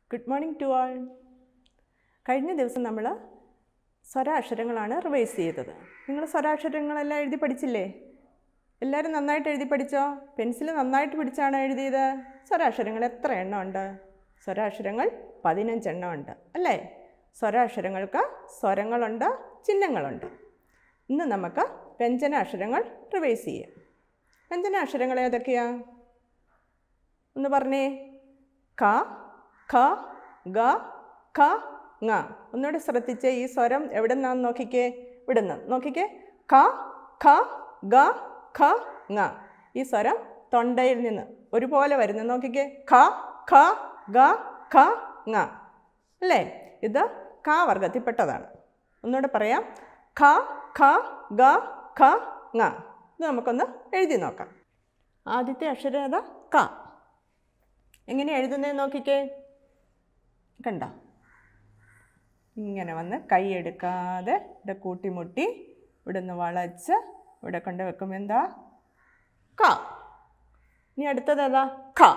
good morning to ആൾ കഴിഞ്ഞ ദിവസം നമ്മൾ സ്വരാക്ഷരങ്ങളാണ് റിവൈസ് ചെയ്തത് നിങ്ങൾ സ്വരാക്ഷരങ്ങളെല്ലാം എഴുതി പഠിച്ചില്ലേ എല്ലാവരും നന്നായിട്ട് എഴുതി പഠിച്ചോ പെൻസിൽ നന്നായിട്ട് പിടിച്ചാണ് എഴുതിയത് സ്വരാക്ഷരങ്ങൾ എത്ര എണ്ണം ഉണ്ട് സ്വരാക്ഷരങ്ങൾ പതിനഞ്ചെണ്ണം ഉണ്ട് അല്ലേ സ്വരാക്ഷരങ്ങൾക്ക് സ്വരങ്ങളുണ്ട് ചിഹ്നങ്ങളുണ്ട് ഇന്ന് നമുക്ക് വ്യഞ്ജനാക്ഷരങ്ങൾ റിവൈസ് ചെയ്യാം വ്യഞ്ജനാക്ഷരങ്ങൾ ഏതൊക്കെയാ ഒന്ന് പറഞ്ഞേ ക ഖ ഗ ഖ ങ ഒന്നുകൂടെ ശ്രദ്ധിച്ച് ഈ സ്വരം എവിടെ നിന്നാന്ന് നോക്കിക്കേ ഇവിടെ നിന്ന് നോക്കിക്കേ ക ഖ ഗ ഖ ങ ഈ സ്വരം തൊണ്ടയിൽ നിന്ന് ഒരുപോലെ വരുന്നു നോക്കിക്കേ ഖ ഖ ഗ ഖ ങ അല്ലേ ഇത് ക വർഗത്തിൽപ്പെട്ടതാണ് ഒന്നുകൂടെ പറയാം ഖ ഖ ഗ ഖ ങ ഇത് നമുക്കൊന്ന് എഴുതി നോക്കാം ആദ്യത്തെ അക്ഷരം ഏതാ ക എങ്ങനെ എഴുതുന്നത് നോക്കിക്കേ കണ്ട ഇങ്ങനെ വന്ന് കൈ എടുക്കാതെ ഇവിടെ കൂട്ടിമുട്ടി ഇവിടെ നിന്ന് വളച്ച് ഇവിടെ കൊണ്ട് വെക്കുമ്പോൾ എന്താ ക ഇനി അടുത്തത് ഏതാ ഖ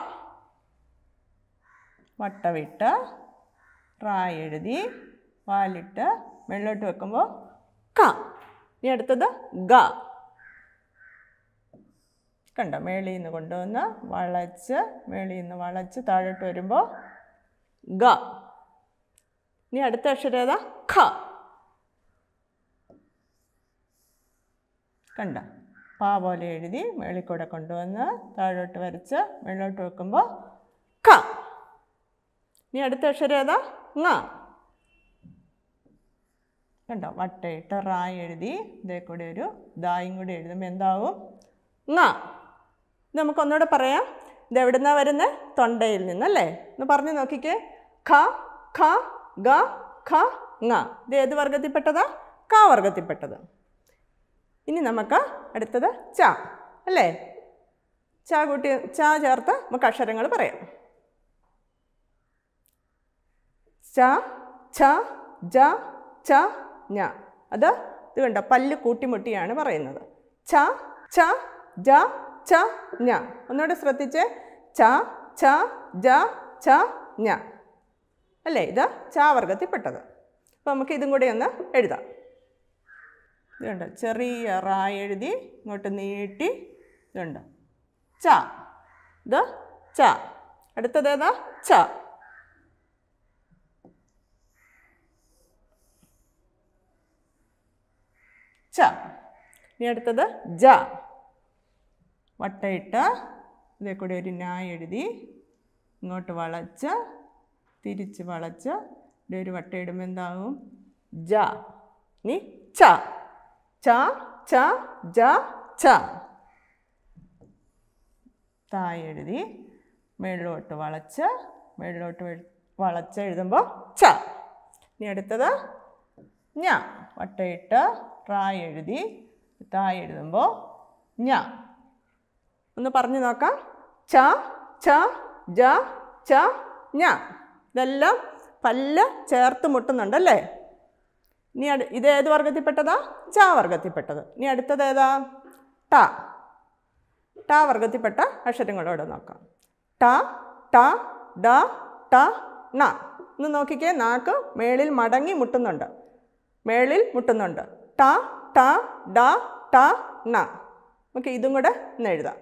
വട്ടവിട്ട് റാ എഴുതി വാലിട്ട് വെള്ളോട്ട് വെക്കുമ്പോൾ ക ഇനി അടുത്തത് ഗ കണ്ടോ മേളിൽ നിന്ന് കൊണ്ടുവന്ന് വളച്ച് മേളിൽ നിന്ന് വളച്ച് താഴോട്ട് വരുമ്പോൾ ഗ ഇനി അടുത്ത അക്ഷരം ഏതാ ഖ കണ്ട പാ പോലെ എഴുതി മേളിൽ കൂടെ കൊണ്ടുവന്ന് താഴോട്ട് വരച്ച് മേളിലോട്ട് വെക്കുമ്പോൾ ഖ ഇനി അടുത്ത അക്ഷരം ഏതാ ങ കണ്ടോ വട്ടയിട്ട് റായ് എഴുതി ഇതേ കൂടെ ഒരു ദായും കൂടി എഴുതുമ്പോൾ എന്താവും ങ ഇത് നമുക്കൊന്നുകൂടെ പറയാം ഇത് എവിടെ നിന്നാണ് വരുന്നത് തൊണ്ടയിൽ നിന്നല്ലേ ഒന്ന് പറഞ്ഞു നോക്കിക്കേ ഖ ഖ ഗ ഖ ങ ഇത് ഏത് വർഗത്തിൽപ്പെട്ടതാ ക വർഗത്തിൽപ്പെട്ടത് ഇനി നമുക്ക് അടുത്തത് ച അല്ലേ ച കൂട്ടി ച ചേർത്ത് നമുക്ക് അക്ഷരങ്ങൾ പറയാം ച ഛ ജ ച ഞ അത് ഇത് കണ്ടോ പല്ല് കൂട്ടിമുട്ടിയാണ് പറയുന്നത് ഛ ഛ ജ ച ഞ ഒന്നുകൂടെ ശ്രദ്ധിച്ച് ച ഛ ജ ച ഞ അല്ലേ ഇത് ച വർഗത്തിൽപ്പെട്ടത് അപ്പോൾ നമുക്ക് ഇതും കൂടി ഒന്ന് എഴുതാം ഇതുണ്ട് ചെറിയ റാ എഴുതി ഇങ്ങോട്ട് നീട്ടി ഇതുണ്ട് ച ഇത് ച അടുത്തത് ഏതാ ച ച ഇനി അടുത്തത് ജ വട്ടയിട്ട് ഇതേ കൂടെ ഒരു ഞാ എഴുതി ഇങ്ങോട്ട് വളച്ച് തിരിച്ച് വളച്ച് ഇവിടെ ഒരു വട്ട ഇടുമ്പോൾ എന്താകും ജ ഇനി ച ച ച ജ ച താഴെ എഴുതി മേളിലോട്ട് വളച്ച് മേളിലോട്ട് വെ- വളച്ച് എഴുതുമ്പോൾ ച ഇനി അടുത്തത് ഞ വട്ടയിട്ട് റാ എഴുതി താഴെ എഴുതുമ്പോൾ ഞ ഒന്ന് പറഞ്ഞു നോക്കാം ച ച ജ ച ഞ ഇതെല്ലാം പല്ല് ചേർത്ത് മുട്ടുന്നുണ്ടല്ലേ ഇനി അടു ഇത് ഏത് വർഗത്തിൽപ്പെട്ടതാ ച വർഗത്തിൽപ്പെട്ടത് ഇനി അടുത്തത് ഏതാ ട ട വർഗത്തിൽപ്പെട്ട അക്ഷരങ്ങളോട് നോക്കാം ട ട ഡ ട ണ ഒന്ന് നോക്കിക്കേ നാക്ക് മേളിൽ മടങ്ങി മുട്ടുന്നുണ്ട് മേളിൽ മുട്ടുന്നുണ്ട് ട ട ഡ ട ണ നമുക്ക് ഇതും കൂടെ ഒന്ന് എഴുതാം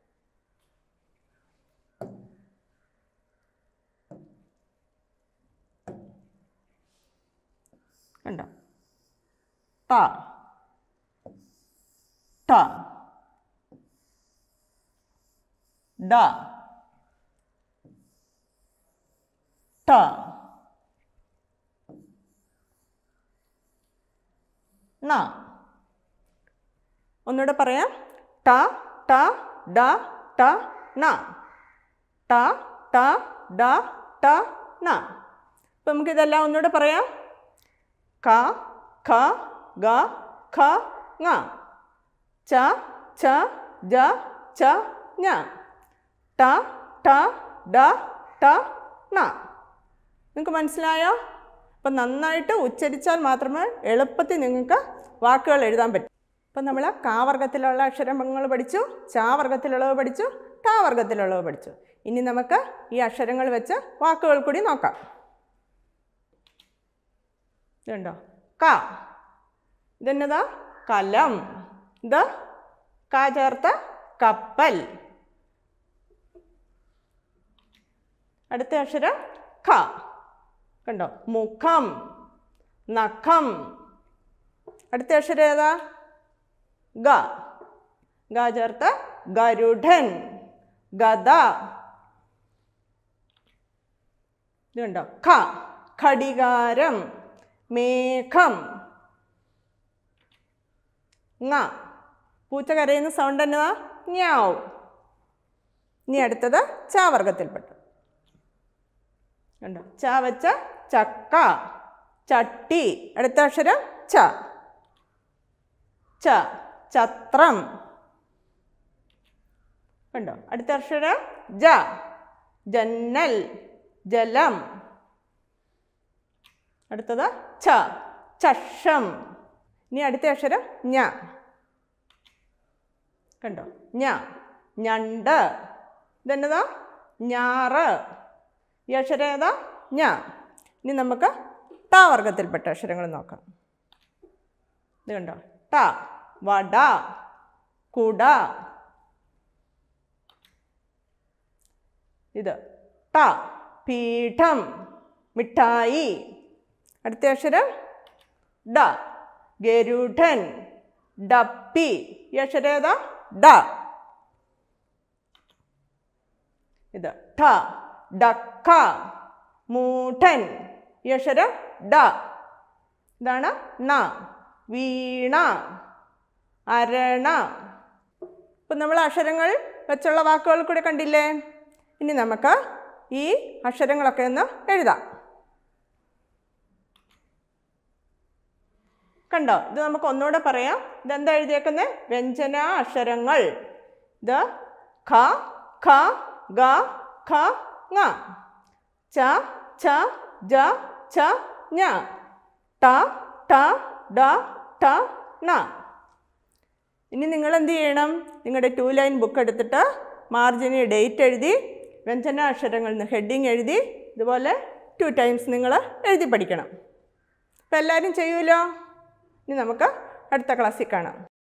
കണ്ടോ ട ട ഡ ട ണ ഒന്നുകൂടെ പറയാം ട ട ഡ ട ണ ട ട ഡ ട ണ അപ്പം നമുക്കിതെല്ലാം ഒന്നുകൂടെ പറയാം ക ഖ ഗ ഖ ങ ച ഛ ജ ച ഞ ട ട ഡ ട ണ നിങ്ങൾക്ക് മനസ്സിലായോ അപ്പം നന്നായിട്ട് ഉച്ചരിച്ചാൽ മാത്രമേ എളുപ്പത്തിൽ നിങ്ങൾക്ക് വാക്കുകൾ എഴുതാൻ പറ്റൂ അപ്പം നമ്മൾ കാ വർഗത്തിലുള്ള അക്ഷരങ്ങൾ പഠിച്ചു ചാ വർഗത്തിലുള്ളത് പഠിച്ചു ടാ വർഗത്തിലുള്ളവ പഠിച്ചു ഇനി നമുക്ക് ഈ അക്ഷരങ്ങൾ വെച്ച് വാക്കുകൾ കൂടി നോക്കാം ഇതുണ്ടോ ക ഇതെന്നതാ കലം ഇത് ക ചേർത്ത കപ്പൽ അടുത്ത അക്ഷരം ഖ കണ്ടോ മുഖം നഖം അടുത്ത അക്ഷരം ഏതാ ഗ ഗ ചേർത്ത് ഗരുഡൻ ഗദ ഇതുണ്ടോ ഖ ഘടികാരം മേഘം ങ പൂച്ച കരയുന്ന സൗണ്ട് എന്നതാ ങ്യാവ് ഇനി അടുത്തത് ചാവർഗത്തിൽപ്പെട്ടു കണ്ടോ ച വെച്ച ചക്ക ചട്ടി അടുത്ത അക്ഷരം ച ച ചത്രം കണ്ടോ അടുത്ത അക്ഷരം ജ ജന്നൽ ജലം അടുത്തത് ച ചഷം ഇനി അടുത്ത അക്ഷരം ഞ കണ്ടോ ഞ ഞണ്ട് ഇതെന്നതാ ഞാറ് ഈ അക്ഷരം ഏതാ ഞ ഇനി നമുക്ക് ടാ വർഗത്തിൽപ്പെട്ട അക്ഷരങ്ങൾ നോക്കാം ഇത് കണ്ടോ ട വട കുട ഇത് ട പീഠം മിഠായി അടുത്ത അക്ഷരം ഡ ഗരുഡൻ ഡപ്പി ഈ അക്ഷരം ഏതാ ഡ ഇത് ഠ ഡക്ക മൂഠൻ ഈ അക്ഷരം ഡ ഇതാണ് ണ വീണ അരണ ഇപ്പം നമ്മൾ അക്ഷരങ്ങൾ വെച്ചുള്ള വാക്കുകൾ കൂടെ കണ്ടില്ലേ ഇനി നമുക്ക് ഈ അക്ഷരങ്ങളൊക്കെ ഒന്ന് എഴുതാം കണ്ടോ ഇത് നമുക്ക് ഒന്നുകൂടെ പറയാം ഇതെന്താ എഴുതിയേക്കുന്നത് വ്യഞ്ജന അക്ഷരങ്ങൾ ഇത് ഖ ഖ ഗ ഖ ങ ച ഛ ജ ഛ ഞ ട ട ഡ ട ണ ഇനി നിങ്ങൾ എന്ത് ചെയ്യണം നിങ്ങളുടെ ടു ലൈൻ ബുക്ക് എടുത്തിട്ട് മാർജിനി ഡേറ്റ് എഴുതി വ്യഞ്ജന അക്ഷരങ്ങളിൽ നിന്ന് ഹെഡിങ് എഴുതി ഇതുപോലെ ടു ടൈംസ് നിങ്ങൾ എഴുതി പഠിക്കണം അപ്പം എല്ലാവരും ചെയ്യുമല്ലോ ഇനി നമുക്ക് അടുത്ത ക്ലാസ്സിൽ കാണാം